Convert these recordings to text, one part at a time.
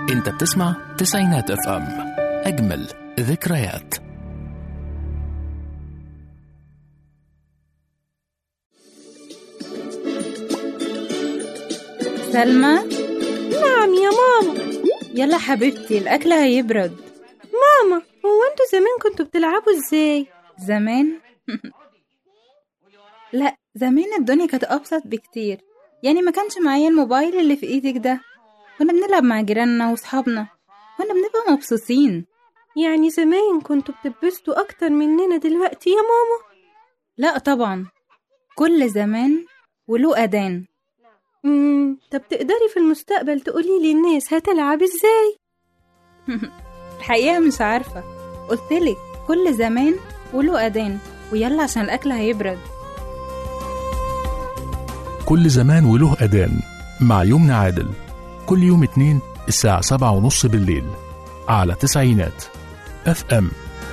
انت بتسمع تسعينات اف ام اجمل ذكريات سلمى نعم يا ماما يلا حبيبتي الأكل هيبرد ماما هو انتوا زمان كنتوا بتلعبوا ازاي زمان لا زمان الدنيا كانت أبسط بكتير يعني ما كانش معايا الموبايل اللي في ايدك ده كنا بنلعب مع جيراننا وصحابنا كنا بنبقى مبسوطين يعني زمان كنتوا بتتبسطوا اكتر مننا دلوقتي يا ماما لا طبعا كل زمان وله أذان امم طب تقدري في المستقبل تقولي لي الناس هتلعب ازاي الحقيقة مش عارفة قلتلك كل زمان وله أذان ويلا عشان الأكل هيبرد كل زمان وله أذان مع يمنى عادل كل يوم اتنين الساعة سبعة ونص بالليل على تسعينات اف ام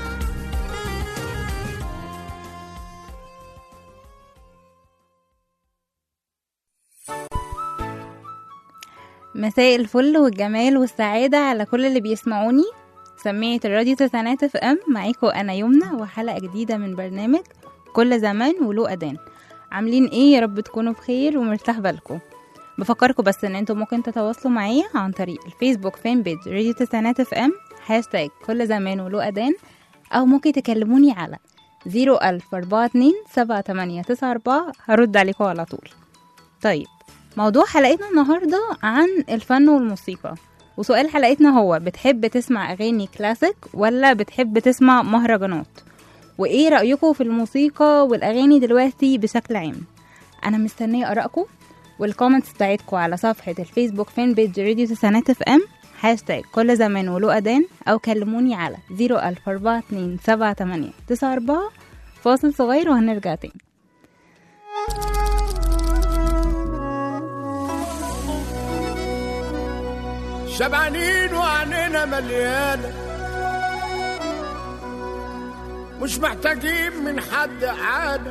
مساء الفل والجمال والسعادة على كل اللي بيسمعوني سمية الراديو تسعينات اف ام معاكم أنا يمنى وحلقة جديدة من برنامج كل زمان وله أذان عاملين ايه يا رب تكونوا بخير ومرتاح بالكم بفكركم بس ان انتم ممكن تتواصلوا معايا عن طريق الفيسبوك فان بيج راديو تسعينات اف ام هاشتاج كل زمان وله أذان أو ممكن تكلموني على زيرو ألف أربعة اتنين سبعة تمانية تسعة أربعة هرد عليكم على طول طيب موضوع حلقتنا النهاردة عن الفن والموسيقى وسؤال حلقتنا هو بتحب تسمع أغاني كلاسيك ولا بتحب تسمع مهرجانات وإيه رأيكم في الموسيقى والأغاني دلوقتي بشكل عام أنا مستنية آرائكم والكومنتس بتاعتكم على صفحة الفيسبوك فان بيج راديو تسعينات اف ام هاشتاج كل زمان وله أذان أو كلموني على زيرو ألف أربعة اتنين سبعة تمانية تسعة أربعة فاصل صغير وهنرجع تاني شبعانين وعنينا مليانة مش محتاجين من حد عادة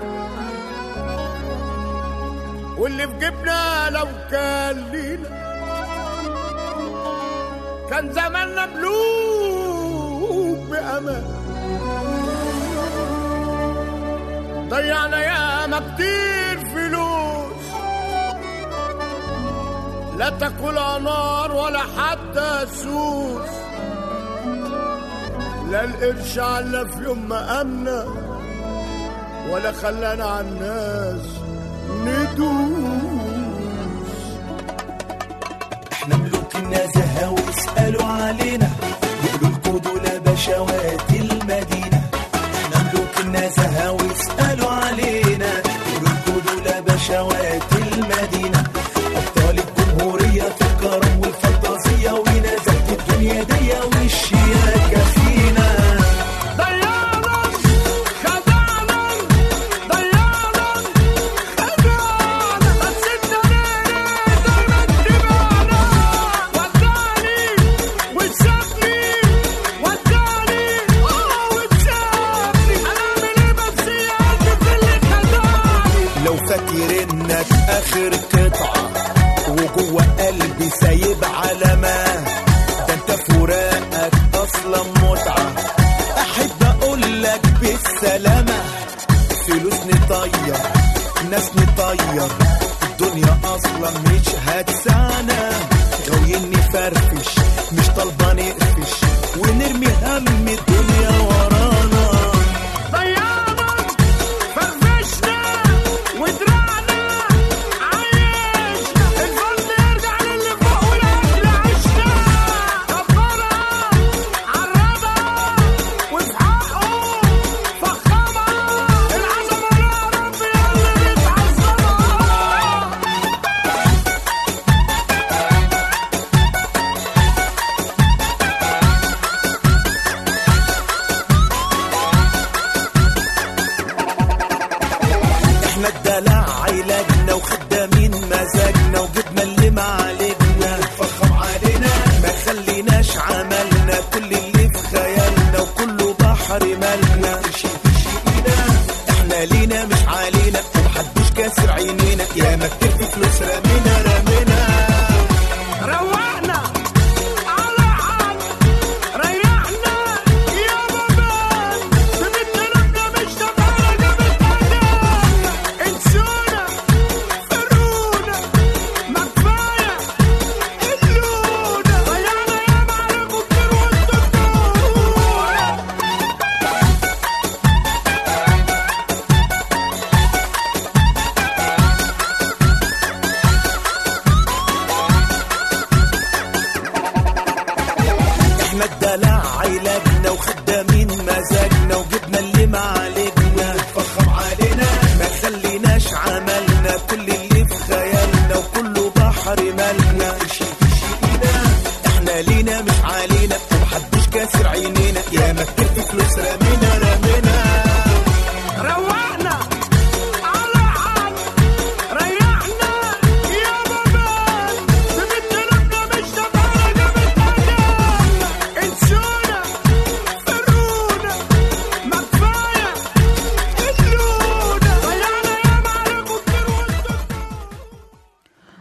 واللي في جيبنا لو كان لينا كان زماننا ملوك بأمان ضيعنا ياما كتير فلوس لا تاكلها نار ولا حتى سوس لا القرش على في يوم ما أمنا ولا خلانا على الناس ندوس احنا ملوك النزهة واسألوا علينا يقولوا لكم دول بشوات المدينة احنا ملوك النزهة واسألوا علينا يقولوا لكم دول بشوات المدينة أبطال الجمهورية في الكرم والفانتازية ونزهة الدنيا دي والشياكة فينا ضيعنا خدعنا ضيعنا خدعنا بس انت ليه دايما تبعنا وداني وتسابني وداني اه وتسابني هنعمل ايه بس يا قلبي في اللي خدعني لو فاكر انك اخر قطعة وجوه قلبي سايب علامة ده انت فراقك اصلا متعة احب اقول لك بالسلامة فلوس نطير ناس نطير الدنيا اصلا مش هتسعنا غاويين نفرفش مش طالبة نقفش ونرمي هم الدنيا ورانا ضيعنا فرفشنا ودرعنا عايشنا الفضل يرجع للي فوق والاكل عشنا كبرها عربها وفي حقه فخمها العظمه يا رب يا اللي بتعظمها احنا الدلع عيلتنا وخدامين مزاجنا وجبنا اللي ما علينا فخم علينا ما خليناش عملنا كل اللي في خيالنا وكله بحر مالنا احنا لينا مش علينا ومحدش كاسر عينينا يا ما كتير في فلوس رمينا رمينا روقنا على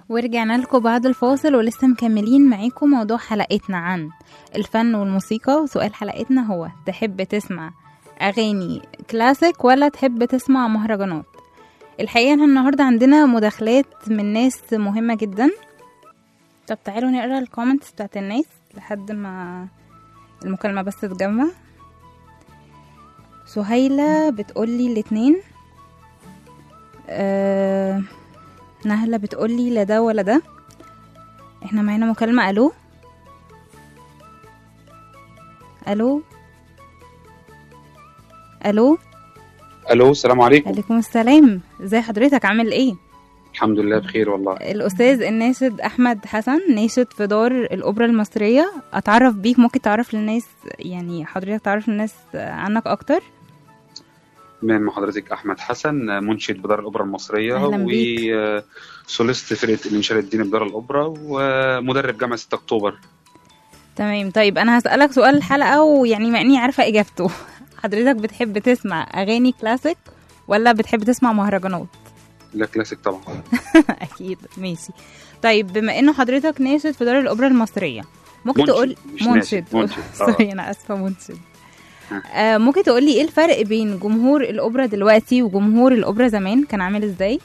ورجعنا لكم بعد الفاصل ولسه مكملين معاكم موضوع حلقتنا عن الفن والموسيقى وسؤال حلقتنا هو تحب تسمع أغاني كلاسيك ولا تحب تسمع مهرجانات الحقيقة إحنا النهاردة عندنا مداخلات من ناس مهمة جدا طب تعالوا نقرا الكومنتس بتاعت الناس لحد ما المكالمة بس تتجمع سهيلة بتقولي الاتنين أه نهلة بتقولي لا ده ولا ده احنا معانا مكالمة الو الو الو الو السلام عليكم عليكم السلام ازي حضرتك عامل ايه الحمد لله بخير والله الاستاذ الناشد احمد حسن ناشد في دار الاوبرا المصريه اتعرف بيك ممكن تعرف للناس يعني حضرتك تعرف للناس عنك اكتر من حضرتك احمد حسن منشد بدار الاوبرا المصريه أهلاً بيك. وسوليست فرقه الانشاد الديني بدار الاوبرا ومدرب جامعه 6 اكتوبر تمام طيب انا هسالك سؤال الحلقه ويعني مع اني عارفه اجابته حضرتك بتحب تسمع اغاني كلاسيك ولا بتحب تسمع مهرجانات لا كلاسيك طبعا اكيد ماشي طيب بما انه حضرتك ناشد في دار الاوبرا المصريه ممكن منشد، تقول مش ناشد، منشد، آه. سوري انا اسفه منشد آه ممكن تقول لي ايه الفرق بين جمهور الاوبرا دلوقتي وجمهور الاوبرا زمان كان عامل ازاي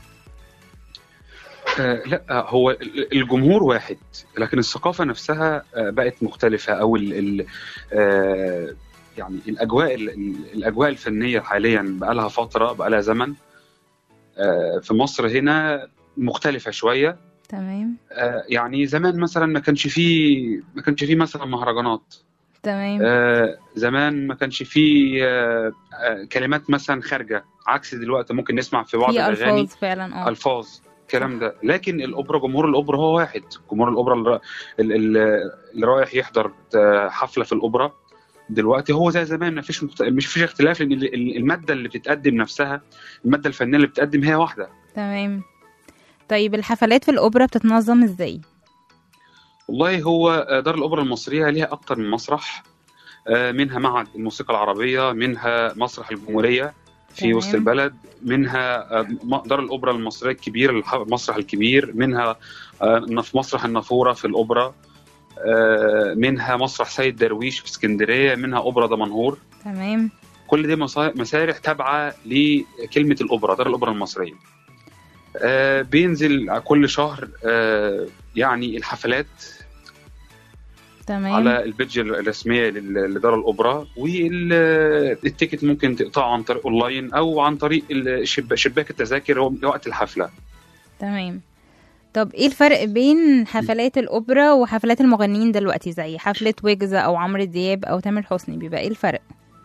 آه لا آه، هو ال- الجمهور واحد لكن الثقافه نفسها آه بقت مختلفه او ال ال آه يعني الاجواء ال- ال- الاجواء الفنيه حاليا بقى لها فتره بقى لها زمن آه في مصر هنا مختلفه شويه تمام آه يعني زمان مثلا ما كانش فيه ما كانش فيه مثلا مهرجانات تمام آه زمان ما كانش فيه آه آه كلمات مثلا خارجه عكس دلوقتي ممكن نسمع في بعض في الاغاني الفاظ فعلا اه الفاظ الكلام ده لكن الاوبرا جمهور الاوبرا هو واحد جمهور الاوبرا اللي, اللي, اللي رايح يحضر آه، حفله في الاوبرا دلوقتي هو زي زمان ما فيش مخت... مش فيش اختلاف لان ال- ال- الماده اللي بتتقدم نفسها الماده الفنيه اللي بتتقدم هي واحده تمام طيب الحفلات في الاوبرا بتتنظم ازاي والله هو آه، دار الاوبرا المصريه ليها اكتر من مسرح آه، منها معهد الموسيقى العربيه منها مسرح الجمهوريه في تمام. وسط البلد منها آه، م- دار الاوبرا المصريه الكبير الح- المسرح الكبير منها آه، في مسرح النافوره في الاوبرا آه، منها مسرح سيد درويش في اسكندريه منها اوبرا دمنهور تمام كل دي مصا- مسارح تابعه لكلمه الاوبرا دار الاوبرا المصريه آه، بينزل كل شهر آه، يعني الحفلات تمام على البيدج الرسميه لل- لدار الاوبرا والتيكت ممكن تقطعه عن طريق اونلاين او عن طريق الشب- شباك التذاكر وقت الحفله تمام طب ايه الفرق بين حفلات الاوبرا وحفلات المغنيين دلوقتي زي حفله ويجز او عمرو دياب او تامر حسني بيبقى ايه الفرق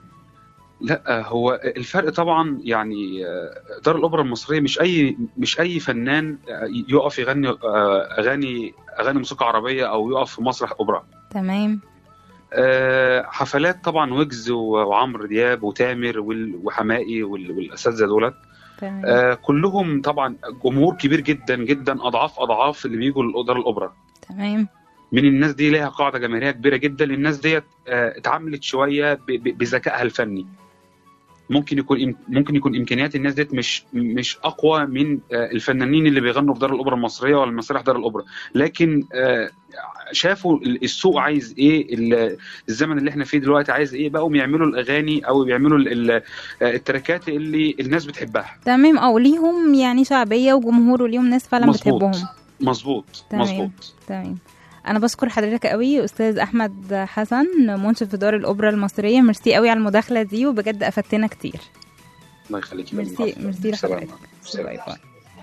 لا هو الفرق طبعا يعني آه، دار الاوبرا المصريه مش اي مش اي فنان آه، يقف يغني آه، اغاني اغاني موسيقى عربيه او يقف في مسرح اوبرا تمام آه، حفلات طبعا ويجز وعمرو دياب وتامر وال- وحمائي وال- والاساتذه دولت تمام آه، كلهم طبعا جمهور كبير جدا جدا اضعاف اضعاف اللي بيجوا لدار الاوبرا تمام من الناس دي ليها قاعده جماهيريه كبيره جدا الناس ديت آه، اتعاملت شويه ب- ب- بذكائها الفني ممكن يكون إم- ممكن يكون امكانيات الناس ديت مش مش اقوى من آه، الفنانين اللي بيغنوا في دار الاوبرا المصريه ولا مسارح دار الاوبرا لكن آه، شافوا ال- السوق عايز ايه ال- الزمن اللي احنا فيه دلوقتي عايز ايه بقوا يعملوا الاغاني او بيعملوا ال- ال- آه، التراكات اللي الناس بتحبها تمام او ليهم يعني شعبيه وجمهور وليهم ناس فعلا مظبوط. بتحبهم مظبوط تمام. مظبوط تمام انا بشكر حضرتك قوي استاذ احمد حسن منشد في دار الاوبرا المصريه ميرسي قوي على المداخله دي وبجد افدتنا كتير الله يخليكي ميرسي ميرسي سلام. لحضرتك باي باي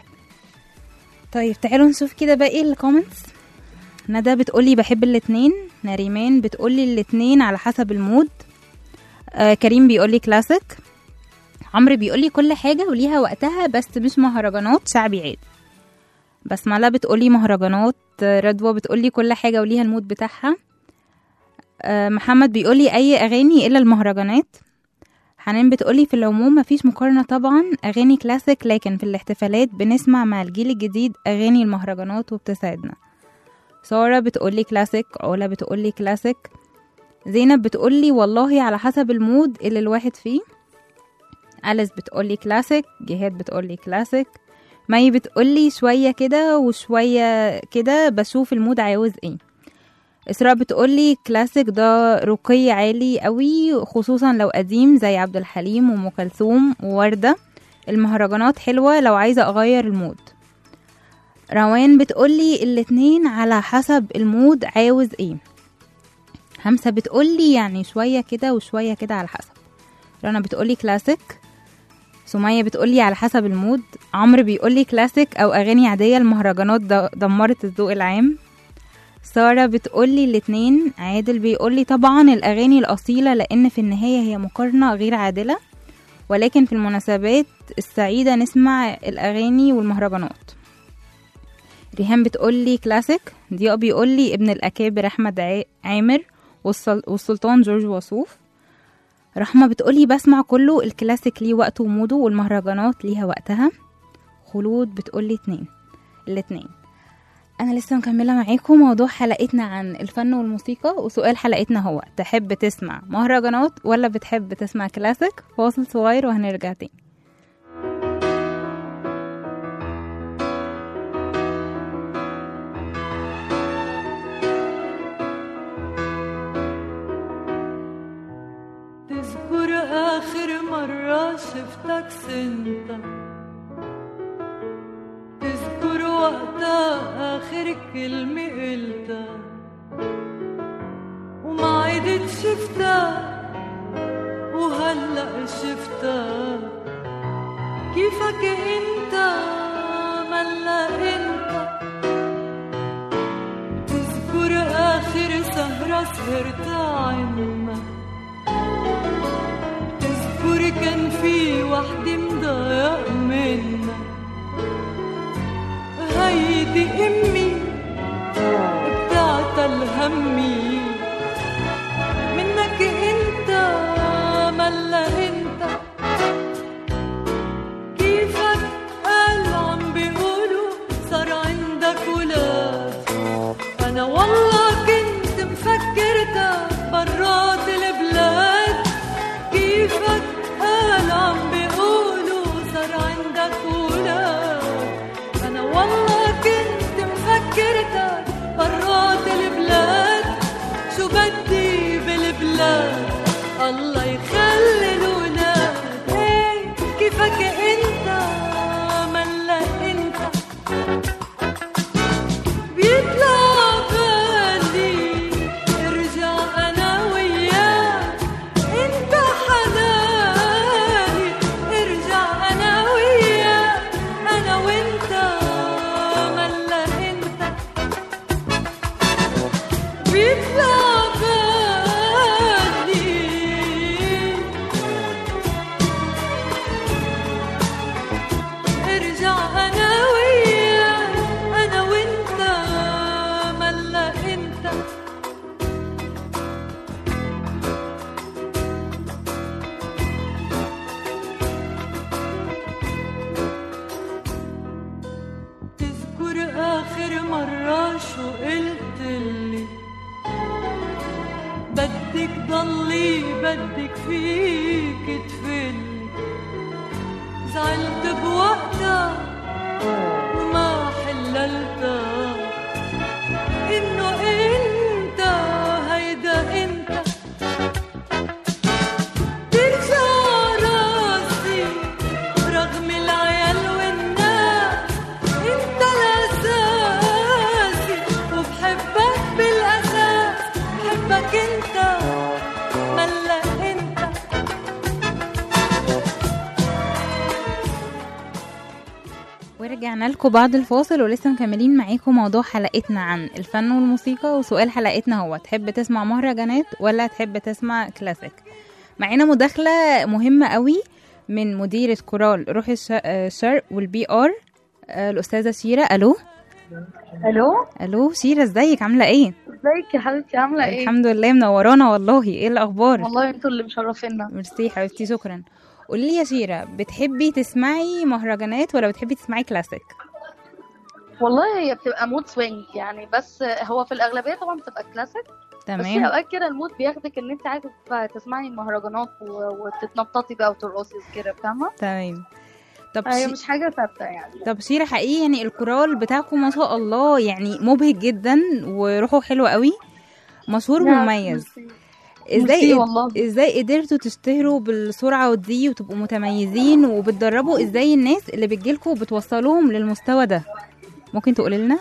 طيب تعالوا نشوف كده باقي الكومنتس ندى بتقولي بحب الاتنين نريمان بتقولي الاتنين على حسب المود آه كريم بيقولي كلاسيك عمرو بيقولي كل حاجة وليها وقتها بس مش مهرجانات شعبي عادي بسملة بتقولي مهرجانات آه، رضوى بتقولي كل حاجة وليها المود بتاعها آه محمد بيقولي أي أغاني إلا المهرجانات حنان بتقولي في العموم مفيش مقارنة طبعا أغاني كلاسيك لكن في الاحتفالات بنسمع مع الجيل الجديد أغاني المهرجانات وبتساعدنا سارة بتقولي كلاسيك علا بتقولي كلاسيك زينب بتقولي والله على حسب المود اللي الواحد فيه أليس بتقولي كلاسيك جهاد بتقولي كلاسيك مي بتقولي شوية كده وشوية كده بشوف المود عاوز ايه إسراء بتقولي كلاسيك ده رقي عالي قوي خصوصا لو قديم زي عبد الحليم وأم كلثوم ووردة المهرجانات حلوة لو عايزة أغير المود روان بتقولي الاتنين على حسب المود عاوز ايه همسة بتقولي يعني شوية كده وشوية كده على حسب رنا بتقولي كلاسيك سمية بتقولي على حسب المود عمرو بيقولي كلاسيك أو أغاني عادية المهرجانات د- دمرت الذوق العام سارة بتقولي الاتنين عادل بيقولي طبعا الأغاني الأصيلة لأن في النهاية هي مقارنة غير عادلة ولكن في المناسبات السعيدة نسمع الأغاني والمهرجانات ريهام بتقولي كلاسيك ضياء بيقولي ابن الأكابر أحمد عا- عامر والسل- والسلطان جورج وسوف رحمة بتقولي بسمع كله الكلاسيك ليه وقته وموده والمهرجانات ليها وقتها خلود بتقولي اتنين الاتنين أنا لسه مكملة معاكم موضوع حلقتنا عن الفن والموسيقى وسؤال حلقتنا هو تحب تسمع مهرجانات ولا بتحب تسمع كلاسيك فاصل صغير وهنرجع تاني تذكر آخر مرة شفتك سنتا تذكر وقتها آخر كلمة قلتها وما عدت شفتها وهلأ شفتها كيفك انت ملا انت تذكر آخر سهرة سهرتها عنا تذكر كان في وحدة مضايق منا هيدي أمي بتاعت الهمي منك انت ملا انت كيفك قال عم بيقولوا صار عندك ولاد انا والله كنت مفكرتك برات البلاد كيفك قال عم بيقولوا صار عندك ولاد انا والله كنت مفكرتك برات البلاد شو بدي بالبلاد الله يخلي الولاد هي كيفك انت ملا انت بيطلع بالي ارجع انا وياك انت حناني ارجع انا وياك انا وانت ملا انت بيطلع بالي ارجع انا وياك انا وانت ملا انت تذكر اخر مرة شو قلت لي بدك ضلي بدك فيك تفلي زعلت بوقتها وما حللتها انه انت هيدا انت ترجع راسي رغم العيال والناس انت الاساسي وبحبك بالاساس بحبك انت ملا انت ورجعنا لكم بعد الفاصل ولسه مكملين معاكم موضوع حلقتنا عن الفن والموسيقى وسؤال حلقتنا هو تحب تسمع مهرجانات ولا تحب تسمع كلاسيك معانا مداخلة مهمة قوي من مديرة كورال روح الش- آه، الشرق والبي ار آه، الأستاذة شيرة ألو الو ألو شيرة ازيك عاملة ايه؟ ازيك يا حبيبتي عامله ايه الحمد لله منورانا والله ايه الأخبار؟ والله انتوا اللي مشرفينا ميرسي حبيبتي شكرا قولي لي يا شيرة بتحبي تسمعي مهرجانات ولا بتحبي تسمعي كلاسيك؟ والله هي بتبقى مود سوينج يعني بس هو في الاغلبيه طبعا بتبقى كلاسيك بس في تمام اوقات كده المود بياخدك ان انت عايزه تسمعي مهرجانات و- وتتنططي بقى وترقصي كده فاهمه تمام طب هي شي... مش حاجه ثابته يعني طب شيرة حقيقي يعني الكورال بتاعكم ما شاء الله يعني مبهج جدا وروحه حلوة قوي مشهور لا، مميز ميرسي. ازاي ميرسي والله. ازاي قدرتوا تشتهروا بالسرعة دي وتبقوا متميزين وبتدربوا ازاي الناس اللي بتجيلكوا بتوصلوهم للمستوى ده ممكن تقولي لنا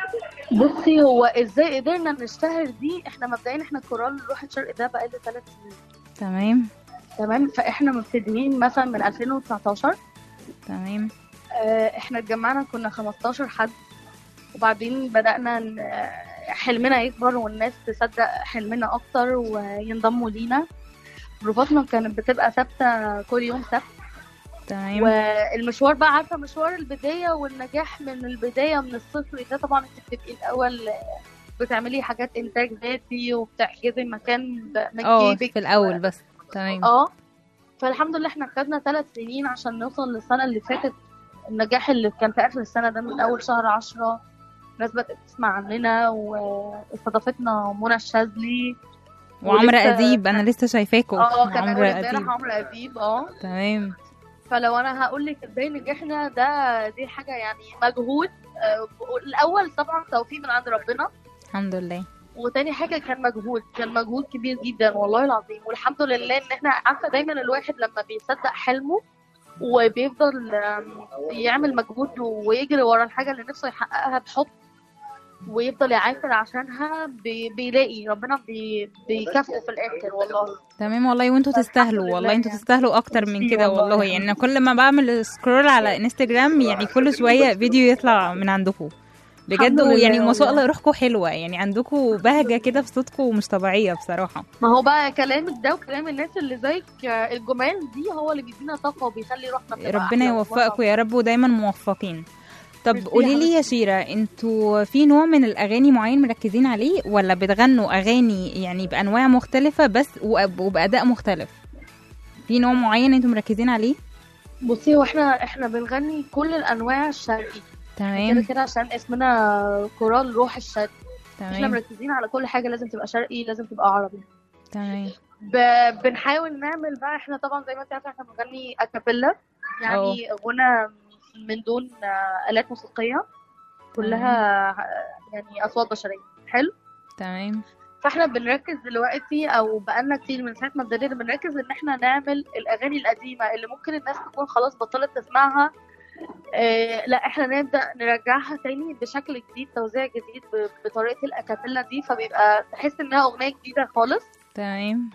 بصي هو ازاي قدرنا نشتهر دي احنا مبدئيا احنا كورال روح الشرق ده بقالنا ثلاث سنين تمام تمام فاحنا مبتدئين مثلا من 2019 تمام آه، احنا اتجمعنا كنا 15 حد وبعدين بدأنا ن- آه، حلمنا يكبر والناس تصدق حلمنا أكتر وينضموا لينا بروفاتنا كانت بتبقى ثابتة كل يوم سبت تمام والمشوار بقى عارفة مشوار البداية والنجاح من البداية من الصفر ده طبعا انت بتبقي الأول آه، بتعملي حاجات إنتاج ذاتي وبتحجزي مكان ب- من اه جيبك في الاول بس تمام اه فالحمد لله احنا خدنا ثلاث سنين عشان نوصل للسنة اللي فاتت النجاح اللي كان في آخر السنة ده من أول شهر عشرة ناس بدأت تسمع عننا واستضافتنا منى الشاذلي وعمرو ولسه- اديب انا لسه شايفاكوا اه كان عمرو أول امبارح اديب عمرو أديب اه تمام فلو أنا هقول لك ازاي نجحنا ده دي حاجة يعني مجهود آه، الأول طبعا توفيق من عند ربنا الحمد لله وتاني حاجة كان مجهود كان مجهود كبير جدا والله العظيم والحمد لله ان احنا عارفة دايما الواحد لما بيصدق حلمه وبيفضل آم، يعمل مجهود ويجري ورا الحاجة اللي نفسه يحققها بحب ويفضل يعافر عشانها بي- بيلاقي ربنا بي- بيكافئه في الآخر والله تمام والله وانتوا تستاهلوا لله والله انتوا يعني. تستاهلوا اكتر من ميرسي كده والله. والله يعني أنا كل ما بعمل سكرول على انستجرام يعني كل شويه فيديو يطلع من عندكم بجد الحمد لله يعني ما شاء والله. الله روحكم حلوه يعني عندكم بهجه كده في صوتكم مش طبيعيه بصراحه ما هو بقى كلامك ده وكلام الناس اللي زيك آه، الجمال دي هو اللي بيدينا طاقة وبيخلي روحنا تبقى ربنا أحلى يوفقكم يا رب ودايما موفقين طب ميرسي يا قولي لي يا شيرة انتوا في نوع من الاغاني معين مركزين عليه ولا بتغنوا اغاني يعني بانواع مختلفه بس وب- وباداء مختلف في نوع معين انتوا مركزين عليه بصي هو احنا احنا بنغني كل الانواع الشرقي كده تمام كده عشان اسمنا كورال روح الشرق احنا تمام مركزين على كل حاجه لازم تبقى شرقي لازم تبقى عربي تمام ب... بنحاول نعمل بقى احنا طبعا زي ما انت عارفه احنا بنغني اكابيلا يعني غنى من دون آه، الات موسيقيه كلها آه، يعني اصوات بشريه حلو تمام فاحنا بنركز دلوقتي او بقالنا كتير من ساعه ما بدأنا بنركز ان احنا نعمل الاغاني القديمه اللي ممكن الناس تكون خلاص بطلت تسمعها آه لا احنا نبدا نرجعها تاني بشكل جديد توزيع جديد ب- بطريقه الاكابيلا دي فبيبقى تحس انها اغنيه جديده خالص تمام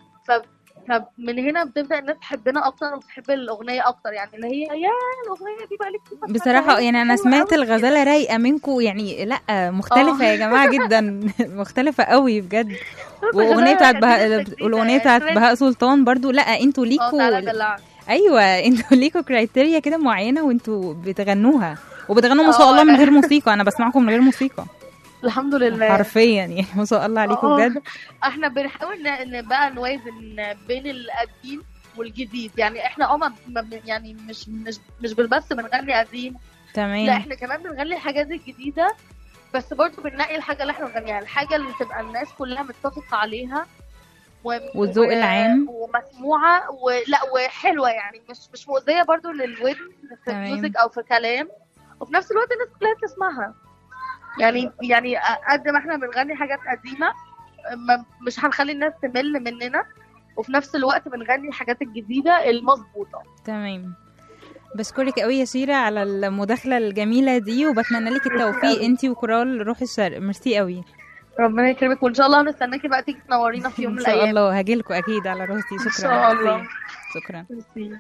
فمن هنا بتبدا الناس تحبنا اكتر وتحب الاغنيه اكتر يعني اللي هي يا الاغنيه دي بقى لك بصراحة يعني أنا سمعت الغزالة رايقة منكم يعني لأ مختلفة يا جماعة جدا مختلفة قوي بجد وأغنية بتاعت بهاء والأغنية بتاعت بهاء سلطان برضو لأ انتوا اه تعالى ليكوا دلعني أيوة انتوا ليكوا كرايتيريا كده معينة وانتوا بتغنوها وبتغنوا ما شاء اه، الله من لا. غير موسيقى أنا بسمعكم من غير موسيقى الحمد لله حرفيا يعني ما شاء الله عليكم اه. بجد احنا بنحاول ن- ان بقى نوازن بين القديم والجديد يعني احنا اه ما- ما بن- يعني مش مش مش بس بنغني قديم لا تمام احنا كمان بنغني الحاجات الجديده بس برضه بننقي الحاجه اللي احنا بنغنيها الحاجه اللي تبقى الناس كلها متفقه عليها و... والذوق و- العام. ومسموعه ولا وحلوه يعني مش مش مؤذيه برضه للودن في تمام. ميوزك او في كلام وفي نفس الوقت الناس كلها تسمعها يعني يعني قد ما احنا بنغني حاجات قديمه ما- مش هنخلي الناس تمل مننا وفي نفس الوقت بنغني الحاجات الجديده المظبوطه تمام بشكرك قوي يا شيرة على المداخلة الجميلة دي وبتمنى لك التوفيق انتي وكورال روح الشرق ميرسي قوي ربنا يكرمك وان شاء الله هنستناكي بقى تيجي تنورينا في يوم ان من شاء الايام الله هجيلكوا اكيد على راسي شكرا ان شاء الله ميرسي. شكرا ميرسي.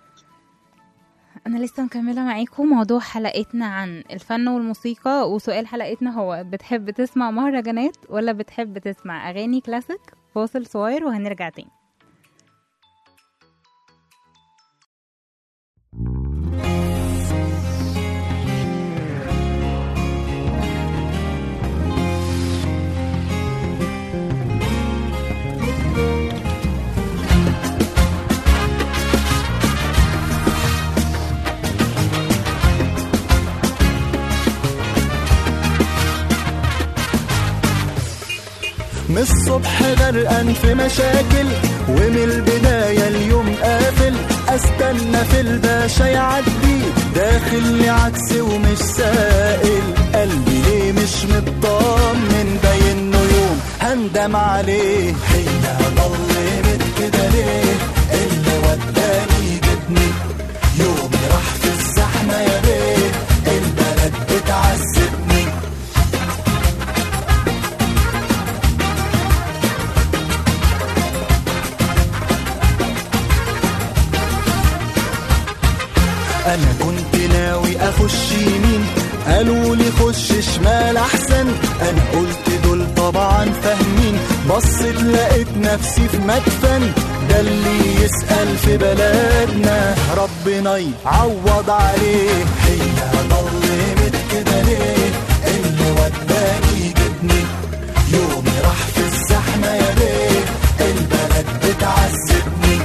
انا لسه مكمله معاكم موضوع حلقتنا عن الفن والموسيقى وسؤال حلقتنا هو بتحب تسمع مهرجانات ولا بتحب تسمع اغاني كلاسيك فاصل صغير وهنرجع تاني من الصبح غرقان في مشاكل ومن البداية اليوم قافل استنى في الباشا يعدي داخل لي عكس ومش سائل قلبي ليه مش مطمن باين انه يوم هندم عليه هي ضلمت كده ليه اللي وداني جبني يومي راح في الزحمة يا بيه البلد بتعذبني انا كنت ناوي اخش يمين قالوا لي خش شمال احسن انا قلت دول طبعا فاهمين بصيت لقيت نفسي في مدفن ده اللي يسأل في بلدنا ربنا يعوض عليه هي ضلمت كده ليه اللي وداني جبني يومي راح في الزحمة يا بيه البلد بتعذبني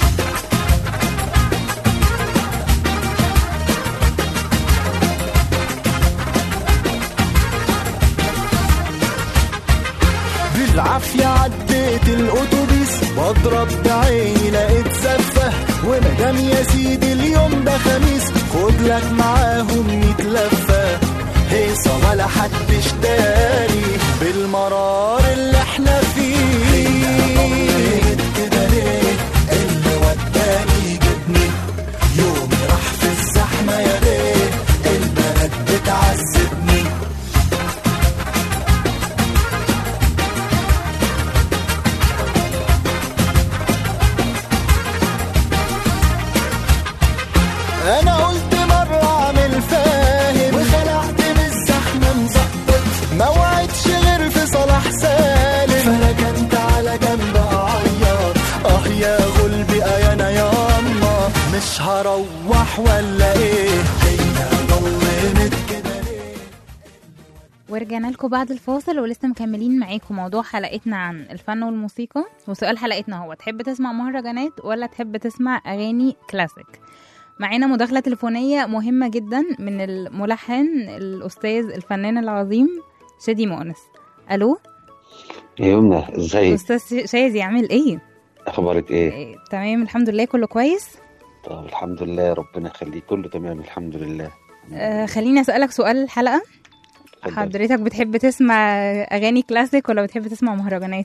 بالعافية عديت الأتوبيس بضرب بعيني لقيت زفة ومدام يا سيدي اليوم ده خميس خد لك معاهم ميت لفة هيصة ولا حدش داري بالمرار اللي احنا فيه كده ليه اللي وداني جبني يومي راح في الزحمة يا بيه البلد بتعذبني انا قلت مرة اعمل فاهم وخلعت من الزحمة مزقط ما وعدش غير في صلاح سالم فركنت على جنب اعيط اه يا غلبي اه انا ياما مش هروح ولا ايه هي ضلمت كده ليه ورجعنا لكم بعد الفاصل ولسه مكملين معاكم موضوع حلقتنا عن الفن والموسيقى وسؤال حلقتنا هو تحب تسمع مهرجانات ولا تحب تسمع أغاني كلاسيك معانا مداخلة تليفونية مهمة جدا من الملحن الأستاذ الفنان العظيم شادي مؤنس ألو يا يمنى ازيك أستاذ شادي عامل إيه؟ اخبارك ايه إيه، تمام الحمد لله كله كويس طب الحمد لله ربنا يخليك كله تمام الحمد لله آه خليني أسألك سؤال الحلقة اتفضل. حضرتك بتحب تسمع أغاني كلاسيك ولا بتحب تسمع مهرجانات؟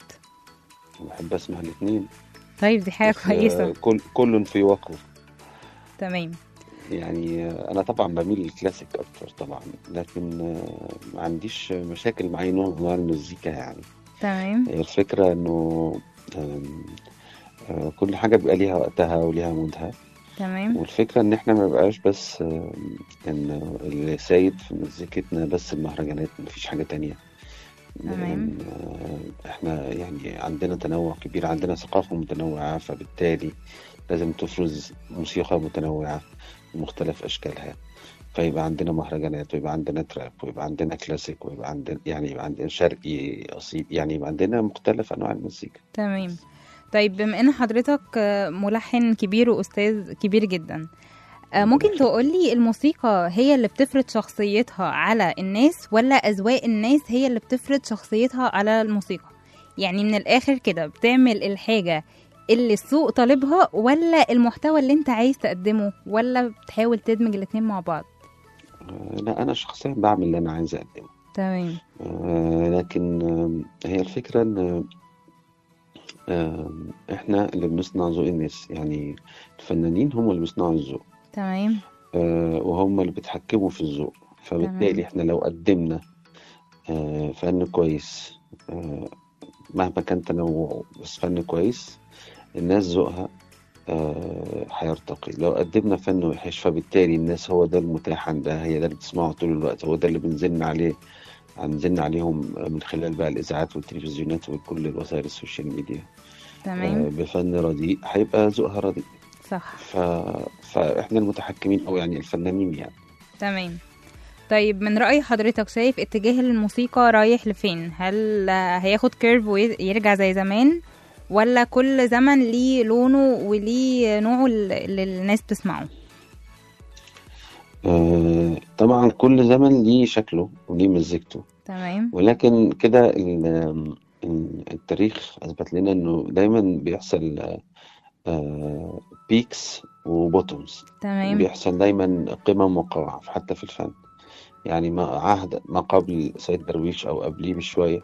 بحب اسمع الاثنين طيب دي حاجة كويسة كل كل في وقته تمام يعني آه، انا طبعا بميل للكلاسيك اكتر طبعا لكن آه، ما عنديش مشاكل مع اي نوع من انواع المزيكا يعني تمام هي الفكره انه آم، آه، كل حاجه بيبقى ليها وقتها وليها مودها تمام والفكرة إن إحنا ما بقاش بس آه، إن اللي سايد في مزيكتنا بس المهرجانات مفيش حاجة تانية تمام. لأن آه، إحنا يعني عندنا تنوع كبير عندنا ثقافة متنوعة فبالتالي لازم تفرز موسيقى متنوعة بمختلف أشكالها فيبقى عندنا مهرجانات ويبقى عندنا تراب ويبقى عندنا كلاسيك ويبقى عندنا يعني يبقى عندنا شرقي أصيل يعني يبقى عندنا مختلف أنواع المزيكا تمام طيب بما ان حضرتك آه، ملحن كبير واستاذ كبير جدا آه، ممكن تقولي الموسيقى هي اللي بتفرض شخصيتها على الناس ولا اذواق الناس هي اللي بتفرض شخصيتها على الموسيقى يعني من الاخر كده بتعمل الحاجة اللي السوق طالبها ولا المحتوى اللي انت عايز تقدمه ولا بتحاول تدمج الاتنين مع بعض آه، لا أنا شخصيا بعمل اللي أنا عايز أقدمه تمام آه، لكن آم، هي الفكرة إن آم، إحنا اللي بنصنع ذوق الناس يعني الفنانين هم اللي بيصنعوا الذوق تمام آه، وهم اللي بيتحكموا في الذوق فبالتالي تمام. إحنا لو قدمنا آه، فن كويس آه، مهما كان تنوعه بس فن كويس الناس ذوقها آه، هيرتقي لو قدمنا فن وحش فبالتالي الناس هو ده المتاح عندها هي ده اللي بتسمعه طول الوقت هو ده اللي بنزلنا عليه هنزلنا عليهم من خلال بقى الإذاعات والتلفزيونات وكل الوسائل السوشيال ميديا آه، تمام بفن رديء هيبقى ذوقها رديء صح ف... فإحنا المتحكمين أو يعني الفنانين يعني تمام طيب من رأي حضرتك شايف اتجاه الموسيقى رايح لفين هل آه، هياخد كيرف ويرجع زي زمان ولا كل زمن ليه لونه وليه نوعه اللي الناس بتسمعه آه، طبعا كل زمن ليه شكله وليه مزيكته تمام ولكن كده ال- ال- التاريخ أثبت لنا إنه دايما بيحصل بيكس وبوتومز تمام بيحصل دايما قمم وقاع حتى في الفن يعني ما عهد ما قبل سيد درويش أو قبليه بشوية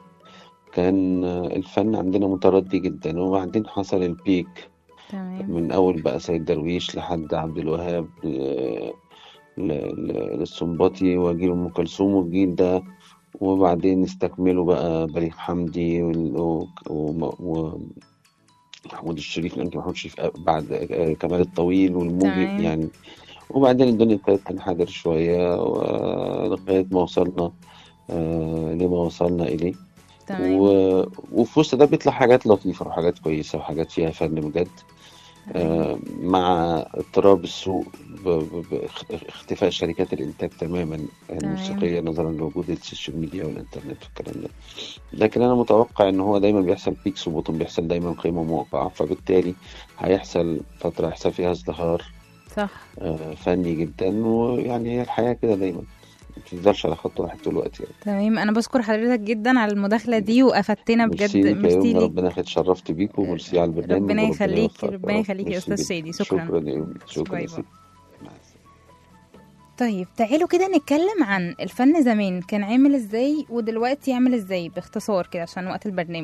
كان الفن عندنا متردي جدا وبعدين حصل البيك تمام من أول بقى سيد درويش لحد عبد الوهاب ل- ل- ل- للسنباطي وجيل أم كلثوم والجيل ده وبعدين استكملوا بقى بليغ حمدي وال- و- و- و- محمود الشريف لأن محمود الشريف بعد آه، كمال الطويل والموجي تمام. يعني وبعدين الدنيا ابتدت تنحدر شوية لغاية ما وصلنا آه، لما وصلنا إليه تمام و... وفي وسط ده بيطلع حاجات لطيفة وحاجات كويسة وحاجات فيها فن بجد آه، مع اضطراب السوق ب... ب... باخ- اختفاء شركات الإنتاج تماما الموسيقية نظرا لوجود السوشيال ميديا والإنترنت والكلام ده لكن أنا متوقع إن هو دايما بيحصل بيكس وبوتوم بيحصل دايما قيمة موقعة فبالتالي هيحصل فترة هيحصل فيها ازدهار صح آه، فني جدا ويعني هي الحياة كده دايما ما بتفضلش على خط واحد طول الوقت يعني تمام انا بشكر حضرتك جدا على المداخله دي وافدتنا بجد ميرسي ليك يا ميرسي يومنا ليك ربنا يخليك اتشرفت بيك وميرسي على البرنامج ربنا وربنا يخليك يوفقك ربنا رب. يخليك يا ميرسي استاذ جدا. شادي شكرا شكرا يا يومي شكرا باي يا باي. سيدي مع السلامة. طيب تعالوا كده نتكلم عن الفن زمان كان عامل ازاي ودلوقتي عامل ازاي باختصار كده عشان وقت البرنامج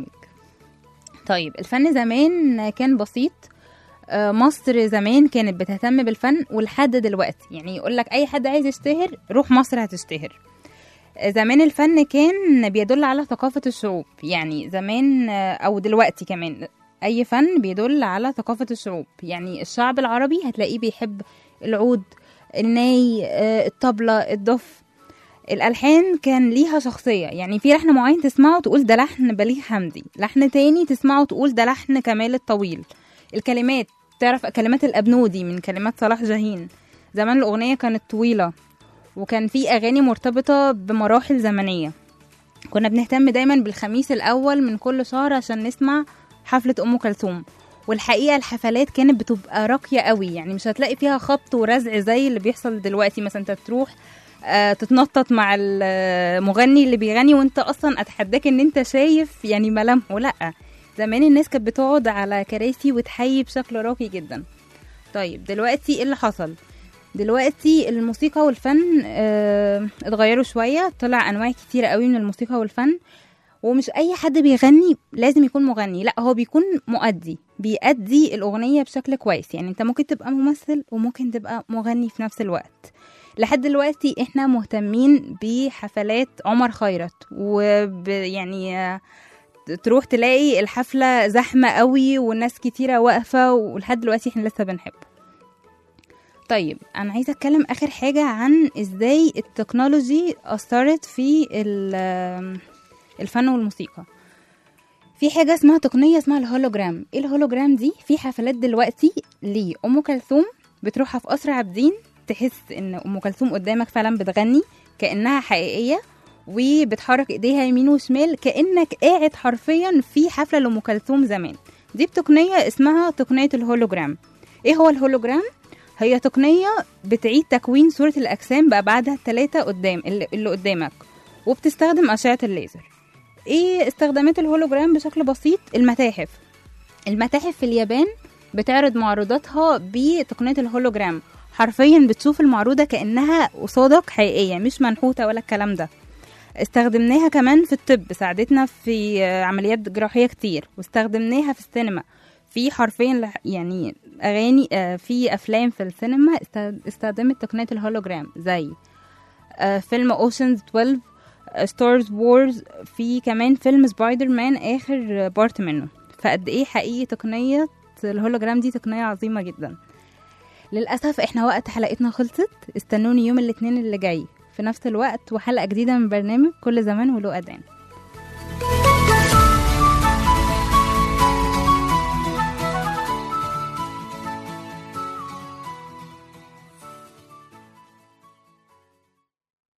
طيب الفن زمان كان بسيط آه، مصر زمان كانت بتهتم بالفن ولحد دلوقتي يعني يقول لك اي حد عايز يشتهر روح مصر هتشتهر آه، زمان الفن كان بيدل على ثقافة الشعوب يعني زمان آه، او دلوقتي كمان اي فن بيدل على ثقافة الشعوب يعني الشعب العربي هتلاقيه بيحب العود الناي آه، الطبلة الدف الألحان كان ليها شخصية يعني في لحن معين تسمعه تقول ده لحن بليغ حمدي لحن تاني تسمعه تقول ده لحن كمال الطويل الكلمات تعرف كلمات الأبنودي من كلمات صلاح جاهين زمان الأغنية كانت طويلة وكان في أغاني مرتبطة بمراحل زمنية كنا بنهتم دايما بالخميس الأول من كل شهر عشان نسمع حفلة أم كلثوم والحقيقة الحفلات كانت بتبقى راقية قوي يعني مش هتلاقي فيها خبط ورزع زي اللي بيحصل دلوقتي مثلا انت تروح آه، تتنطط مع المغني اللي بيغني وانت اصلا اتحداك ان انت شايف يعني ملامحه لا زمان الناس كانت بتقعد على كراسي وتحيي بشكل راقي جدا طيب دلوقتي ايه اللي حصل دلوقتي الموسيقى والفن آه، اتغيروا شوية طلع أنواع كتيرة قوي من الموسيقى والفن ومش أي حد بيغني لازم يكون مغني لا هو بيكون مؤدي بيأدي الأغنية بشكل كويس يعني انت ممكن تبقى ممثل وممكن تبقى مغني في نفس الوقت لحد دلوقتي احنا مهتمين بحفلات عمر خيرت وب يعني آه، تروح تلاقي الحفلة زحمة قوي والناس كتيرة واقفة ولحد دلوقتي احنا لسه بنحبه طيب انا عايزه اتكلم اخر حاجه عن ازاي التكنولوجي اثرت في ال- الفن والموسيقى في حاجه اسمها تقنيه اسمها الهولوجرام ايه الهولوجرام دي في حفلات دلوقتي لام كلثوم بتروحها في قصر عابدين تحس ان ام كلثوم قدامك فعلا بتغني كانها حقيقيه وبتحرك ايديها يمين وشمال كانك قاعد حرفيا في حفله لام كلثوم زمان دي بتقنيه اسمها تقنيه الهولوجرام ايه هو الهولوجرام هي تقنية بتعيد تكوين صورة الأجسام بأبعادها الثلاثة قدام اللي اللي قدامك وبتستخدم أشعة الليزر ايه استخدامات الهولوجرام بشكل بسيط المتاحف المتاحف في اليابان بتعرض معروضاتها بتقنية الهولوجرام حرفيا بتشوف المعروضة كأنها قصادك حقيقية مش منحوتة ولا الكلام ده استخدمناها كمان في الطب ساعدتنا في آه، عمليات جراحية كتير واستخدمناها في السينما في حرفيا لح- يعني اغاني آه، في افلام في السينما است- استخدمت تقنيه الهولوجرام زي آه، فيلم اوشنز 12 ستارز وورز في كمان فيلم سبايدر مان اخر بارت منه فقد ايه حقيقي تقنيه الهولوجرام دي تقنيه عظيمه جدا للاسف احنا وقت حلقتنا خلصت استنوني يوم الاثنين اللي جاي في نفس الوقت وحلقه جديده من برنامج كل زمان وله اذان